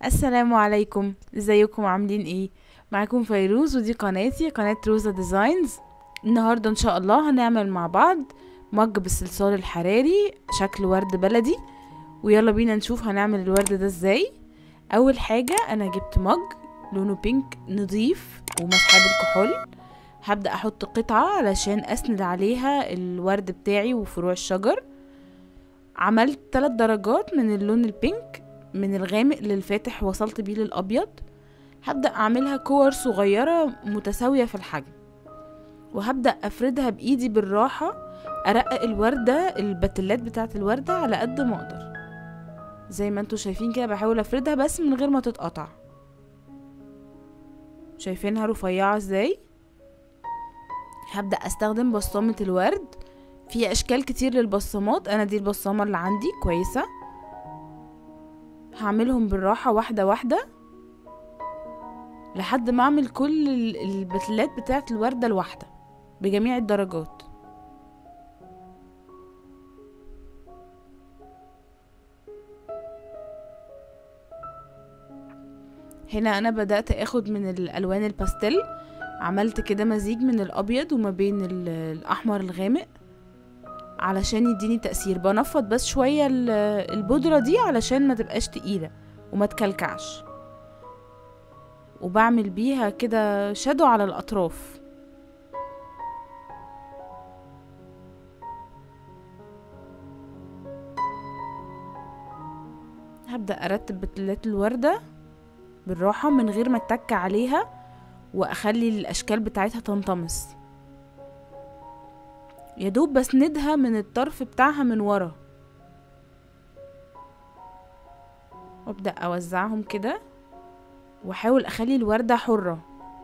السلام عليكم ازيكم عاملين ايه معاكم فيروز ودي قناتي قناة روزا ديزاينز النهاردة ان شاء الله هنعمل مع بعض مج بالصلصال الحراري شكل ورد بلدي ويلا بينا نشوف هنعمل الورد ده ازاي اول حاجة انا جبت مج لونه بينك نظيف ومسحاب الكحول هبدأ احط قطعة علشان اسند عليها الورد بتاعي وفروع الشجر عملت ثلاث درجات من اللون البينك من الغامق للفاتح وصلت بيه للأبيض هبدأ أعملها كور صغيرة متساوية في الحجم وهبدأ أفردها بإيدي بالراحة أرقق الوردة البتلات بتاعة الوردة على قد ما أقدر زي ما انتوا شايفين كده بحاول أفردها بس من غير ما تتقطع شايفينها رفيعة ازاي هبدأ أستخدم بصامة الورد في أشكال كتير للبصمات أنا دي البصامة اللي عندي كويسة هعملهم بالراحة واحدة واحدة لحد ما اعمل كل ال- البتلات بتاعت الوردة الواحدة بجميع الدرجات هنا انا بدأت اخد من الالوان الباستيل عملت كده مزيج من الابيض وما بين ال- الاحمر الغامق علشان يديني تأثير بنفض بس شوية ال- البودرة دي علشان ما تبقاش تقيلة وما تكلكعش وبعمل بيها كده شادو على الأطراف هبدأ أرتب بتلات الوردة بالراحة من غير ما اتك عليها وأخلي الأشكال بتاعتها تنطمس يا دوب بسندها من الطرف بتاعها من ورا وابدا اوزعهم كده واحاول اخلي الورده حره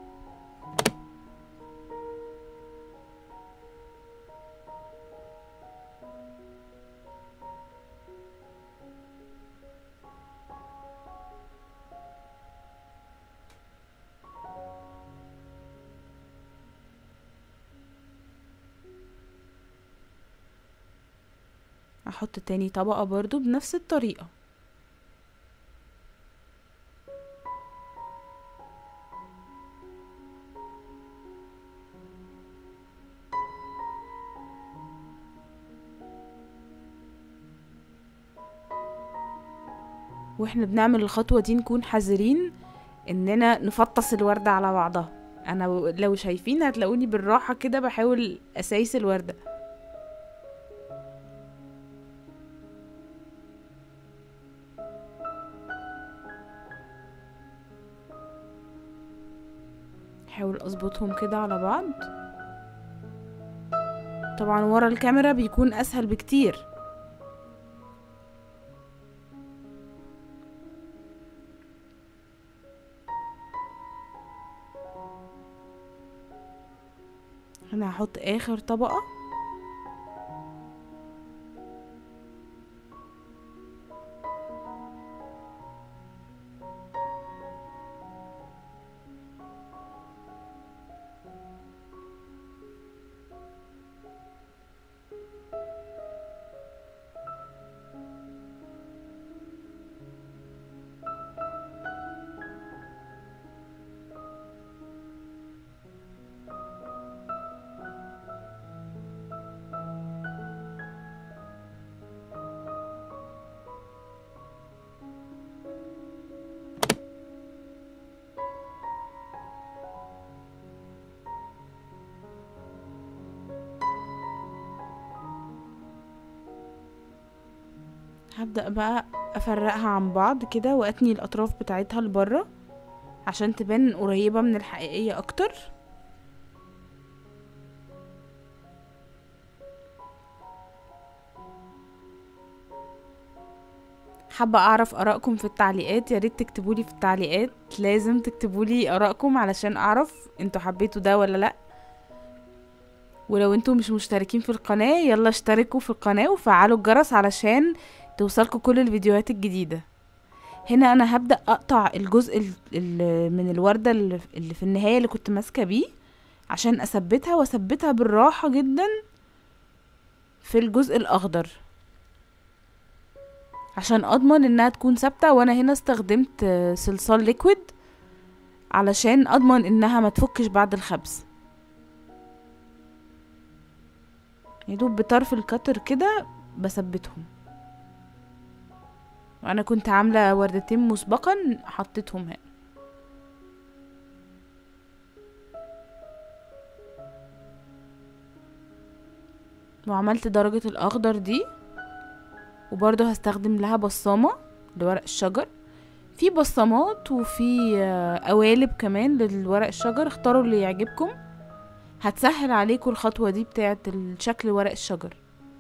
احط تاني طبقه برضو بنفس الطريقه واحنا بنعمل الخطوة دي نكون حذرين اننا نفطس الوردة على بعضها انا و- لو شايفين هتلاقوني بالراحة كده بحاول اسايس الوردة احاول اظبطهم كده على بعض طبعا ورا الكاميرا بيكون اسهل بكتير انا هحط اخر طبقة هبدأ بقى افرقها عن بعض كده واتني الاطراف بتاعتها لبره عشان تبان قريبة من الحقيقية اكتر حابة اعرف ارائكم في التعليقات يا ريت تكتبولي في التعليقات لازم تكتبولي ارائكم علشان اعرف انتوا حبيتوا ده ولا لا ولو انتوا مش مشتركين في القناة يلا اشتركوا في القناة وفعلوا الجرس علشان توصلكوا كل الفيديوهات الجديدة هنا انا هبدأ اقطع الجزء ال- ال- من الوردة اللي اللي في النهاية اللي كنت ماسكة بيه عشان اثبتها واثبتها بالراحة جدا في الجزء الاخضر عشان اضمن انها تكون ثابته وانا هنا استخدمت آه، صلصال ليكويد علشان اضمن انها ما تفكش بعد الخبز يدوب بطرف الكتر كده بثبتهم وانا كنت عامله وردتين مسبقا حطيتهم هنا وعملت درجة الأخضر دي وبرضه هستخدم لها بصامة لورق الشجر في بصمات وفي آه، قوالب كمان للورق الشجر اختاروا اللي يعجبكم هتسهل عليكم الخطوة دي بتاعت الشكل ورق الشجر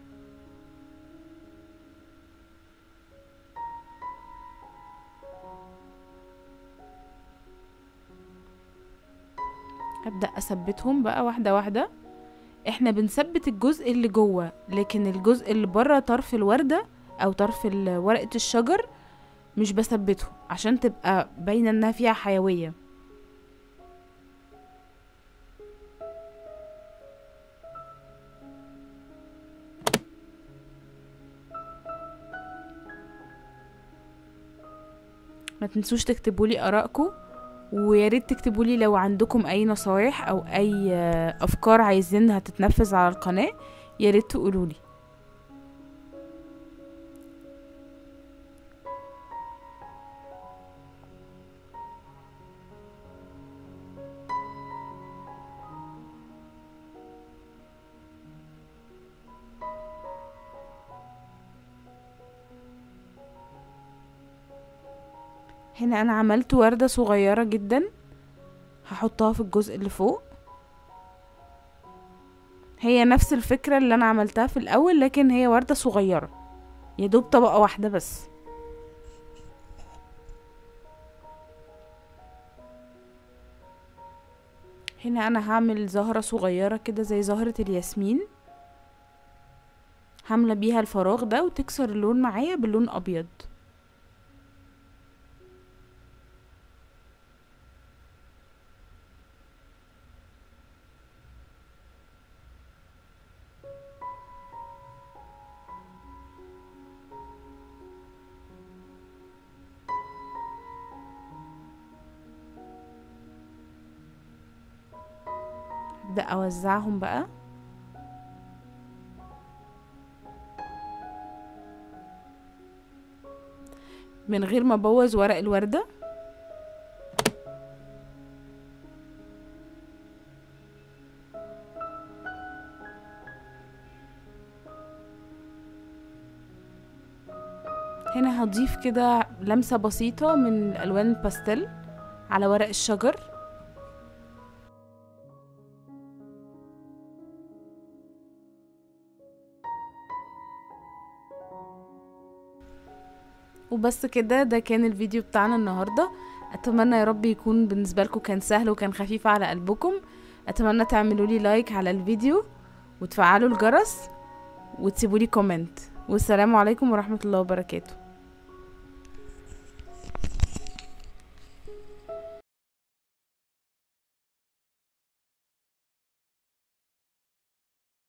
هبدأ أثبتهم بقى واحدة واحدة احنا بنثبت الجزء اللي جوه لكن الجزء اللي بره طرف الوردة او طرف ال- ورقة الشجر مش بثبته عشان تبقى باينة انها فيها حيوية ما تنسوش تكتبولي ارائكم ويا ريت تكتبولي لو عندكم اي نصايح او اي آه، افكار عايزينها تتنفذ على القناة يا ريت تقولولي هنا انا عملت وردة صغيرة جدا هحطها في الجزء اللي فوق هي نفس الفكرة اللي انا عملتها في الاول لكن هي وردة صغيرة يا دوب طبقة واحدة بس هنا انا هعمل زهرة صغيرة كده زي زهرة الياسمين هاملة بيها الفراغ ده وتكسر اللون معايا باللون ابيض ابدا اوزعهم بقى من غير ما ابوظ ورق الوردة هنا هضيف كده لمسة بسيطة من الألوان الباستيل على ورق الشجر وبس كده ده كان الفيديو بتاعنا النهارده اتمنى يا رب يكون بالنسبه لكم كان سهل وكان خفيف على قلبكم اتمنى تعملوا لي لايك على الفيديو وتفعلوا الجرس وتسيبوا لي كومنت والسلام عليكم ورحمه الله وبركاته